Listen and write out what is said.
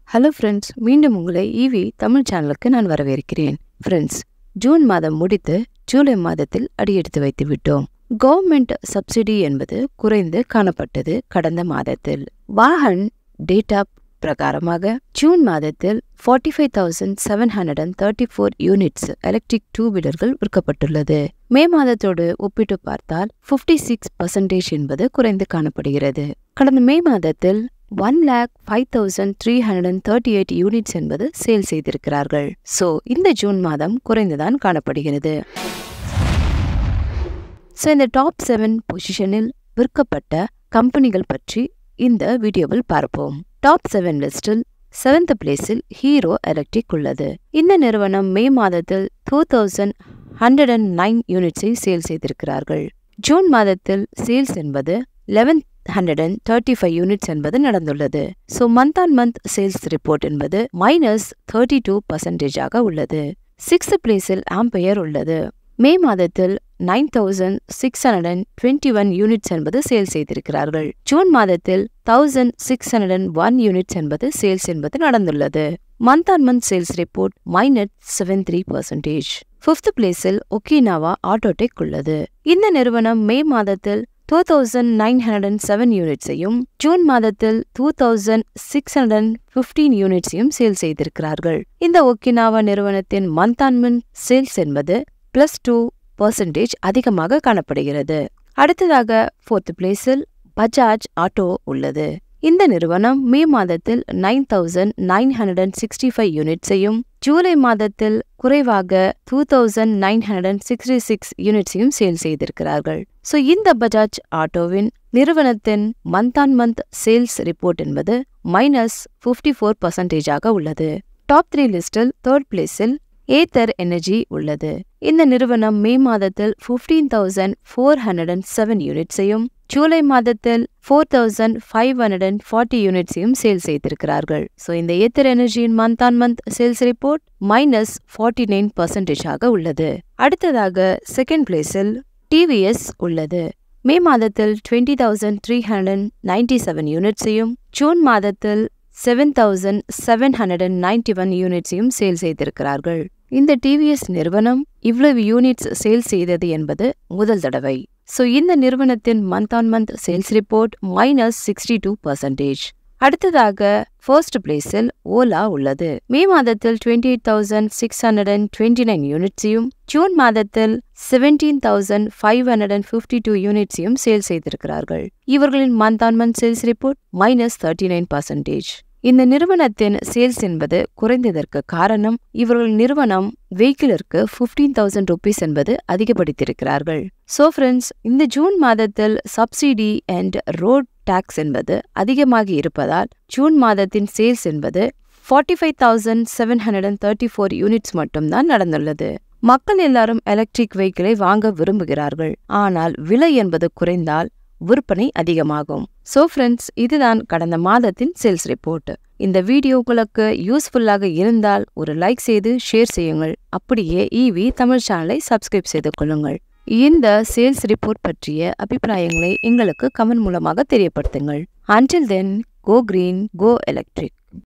hello friends மீண்டும் உங்களை EV Tamil சேனலுக்கு நான் வரவேற்கிறேன் ஃப்ரெண்ட்ஸ் ஜூன் மாதம் முடித்து ஜூலை மாதத்தில் அடியெடுத்து வைத்து விட்டோம் கவர்மெண்ட் சப்சிடி என்பது குறைந்து காணப்பட்டது கடந்த மாதத்தில் வாகன் டேட்டா பிரகாரமாக ஜூன் மாதத்தில் forty five thousand seven hundred and thirty four units electric two வீலர்கள் விற்கப்பட்டுள்ளது மே மாதத்தோடு ஒப்பிட்டு பார்த்தால் ஃபிஃப்டி சிக்ஸ் பர்சன்டேஜ் என்பது குறைந்து காணப்படுகிறது கடந்த மே மாதத்தில் one lakh five thousand three hundred and thirty eight units என்பது சேல் செய்திருக்கிறார்கள் ஸோ இந்த ஜூன் மாதம் குறைந்துதான் காணப்படுகிறது ஸோ இந்த டாப் செவன் பொசிஷனில் விற்கப்பட்ட கம்பெனிகள் பற்றி இந்த வீடியோவில் பார்ப்போம் டாப் செவன் லிஸ்டில் செவன்த் பிளேஸில் ஹீரோ எலக்ட்ரிக் உள்ளது இந்த நிறுவனம் மே மாதத்தில் two thousand hundred and nine யூனிட்ஸை சேல் செய்திருக்கிறார்கள் ஜூன் மாதத்தில் சேல்ஸ் என்பது eleven hundred and thirty five units என்பது நடந்துள்ளது so month on month sales report என்பது மைனஸ் தேர்ட்டி டூ பர்சன்டேஜாக உள்ளது சிக்ஸ்த் பிளேஸில் ஆம்பையர் உள்ளது மே மாதத்தில் nine thousand six hundred and twenty one units என்பது சேல் செய்திருக்கிறார்கள் ஜூன் மாதத்தில் thousand six hundred and one units என்பது சேல்ஸ் என்பது நடந்துள்ளது month on month sales report minus seven three percentage fifth பிளேஸில் ஒக்கினாவா ஆட்டோடெக் உள்ளது இந்த நிறுவனம் மே மாதத்தில் two thousand nine hundred and seven யூனிட்ஸையும் ஜூன் மாதத்தில் two thousand six hundred and fifteen யூனிட்ஸையும் சேல் செய்திருக்கிறார்கள் இந்த ஒக்கினாவா நிறுவனத்தின் மந்த் ஆன் மந்த் சேல்ஸ் என்பது பிளஸ் டூ பர்சன்டேஜ் அதிகமாக காணப்படுகிறது அடுத்ததாக ஃபோர்த் பிளேஸில் பஜாஜ் ஆட்டோ உள்ளது இந்த நிறுவனம் மே மாதத்தில் nine thousand nine hundred and sixty five யூனிட்ஸையும் ஜூலை மாதத்தில் குறைவாக two thousand nine hundred and sixty six யூனிட்ஸையும் சேல் செய்திருக்கிறார்கள் ஸோ இந்த பஜாஜ் ஆட்டோவின் நிறுவனத்தின் month on month sales report என்பது மைனஸ் ஃபிஃப்டி ஃபோர் பர்சன்டேஜாக உள்ளது டாப் த்ரீ லிஸ்டில் தேர்ட் பிளேஸில் ஏத்தர் எனர்ஜி உள்ளது இந்த நிறுவனம் மே மாதத்தில் fifteen thousand four hundred and seven யூனிட்ஸையும் ஜூலை மாதத்தில் four thousand five hundred and forty யூனிட்ஸையும் சேல் செய்திருக்கிறார்கள் ஸோ இந்த ஏத்தர் எனர்ஜியின் month on month sales report minus forty nine பர்சன்டேஜாக உள்ளது அடுத்ததாக செகண்ட் பிளேஸில் டிவிஎஸ் உள்ளது மே மாதத்தில் twenty thousand three hundred ninety seven யூனிட்ஸையும் ஜூன் மாதத்தில் seven thousand seven hundred and ninety one யூனிட்ஸையும் சேல் செய்திருக்கிறார்கள் இந்த டிவிஎஸ் நிறுவனம் இவ்வளவு யூனிட்ஸ் சேல் செய்தது என்பது முதல் தடவை ஸோ இந்த நிறுவனத்தின் month on month sales report minus sixty two percentage அடுத்ததாக ஃபர்ஸ்ட் பிளேஸில் ஓலா உள்ளது மே மாதத்தில் twenty eight thousand six hundred and twenty nine யூனிட்ஸையும் ஜூன் மாதத்தில் seventeen thousand five hundred and fifty two யூனிட்ஸையும் சேல் செய்திருக்கிறார்கள் இவர்களின் month on month sales report minus thirty nine percentage இந்த நிறுவனத்தின் சேல்ஸ் என்பது குறைந்ததற்கு காரணம் இவர்கள் நிறுவனம் வெஹிக்கிளிற்கு ஃபிஃப்டீன் தௌசண்ட் ருபீஸ் என்பது அதிகப்படுத்தியிருக்கிறார்கள் சோ ஃப்ரெண்ட்ஸ் இந்த ஜூன் மாதத்தில் சப்சிடி அண்ட் ரோட் டாக்ஸ் என்பது அதிகமாகி இருப்பதால் ஜூன் மாதத்தின் சேல்ஸ் என்பது forty five thousand seven hundred and thirty four units மட்டும்தான் நடந்துள்ளது மக்கள் எல்லாரும் எலக்ட்ரிக் வெஹிக்கிளை வாங்க விரும்புகிறார்கள் ஆனால் விலை என்பது குறைந்தால் விற்பனை அதிகமாகும் சோ ஃப்ரெண்ட்ஸ் இதுதான் கடந்த மாதத்தின் சேல்ஸ் ரிப்போர்ட் இந்த வீடியோ உங்களுக்கு யூஸ்ஃபுல்லாக இருந்தால் ஒரு லைக் செய்து ஷேர் செய்யுங்கள் அப்படியே ஈவி தமிழ் சேனலை சப்ஸ்கிரைப் செய்து கொள்ளுங்கள் இந்த சேல்ஸ் ரிப்போர்ட் பற்றிய அபிப்பிராயங்களை எங்களுக்கு கமெண்ட் மூலமாக தெரியப்படுத்துங்கள் until then go green go electric